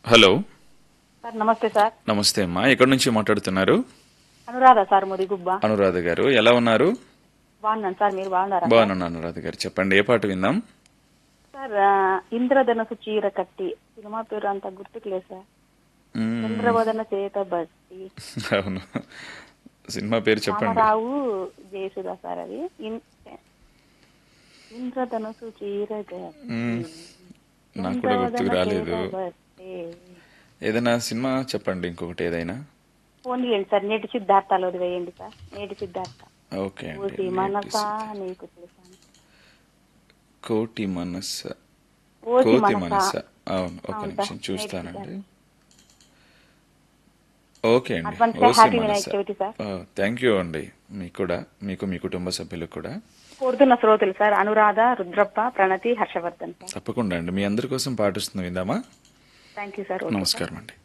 Hello sir నమస్తే sir నమస్తే అమ్మా ఎక్కడి నుంచి మాట్లాడుతున్నారు అనురాధ సార్ ముదిగుబ్బ అనురాధ గారు ఎలా ఉన్నారు బాగున్నాను సార్ మీరు బాగున్నారా బాగున్నాను అనురాధ గారు చెప్పండి ఏ పాట విందాం సార్ ఆ, ఇంద్రధనుసు చీర కట్టి సినిమా పేరు అంత గుర్తుకు లేదు సార్ మ్మ్. చంద్రవదన చేత బట్టి అవును సినిమా పేరు చెప్పండి రామారావు జయసుధా సార్ అది ఇన్- ఇంద్రధనుసు చీర కట్టి మ్మ్. నాకు కూడా గుర్తుకు రాలేదు ఏదైనా సినిమా చెప్పండి ఇంకొకటి ఏదైనా ఫోన్ చేయండి సార్ నేటి సిద్ధార్థాలు వేయండి సార్ నేటి సిద్ధార్థ ఓకే ఊసి అండి మనసా నీకు తెలుసా కోటి మనస్స ఓసి కోతి మనసా మనస్స అవును ఒక అవును నిమిషం సార్. చూస్తానండి ఓకే అండి Advance గా ఓసి happy వినాయక మనస్స చవితి సార్. థ్యాంక్ యూ అండి మీకు కూడా మీకు మీ కుటుంబ సభ్యులకు కూడా కోరుతున్న శ్రోతలు సార్ అనురాధ రుద్రప్ప ప్రణతి హర్షవర్ధన్ సార్ తప్పకుండా అండి మీ అందరి కోసం పాటిస్తుంది విందామా thank you sir okay sir. నమస్కారం అండి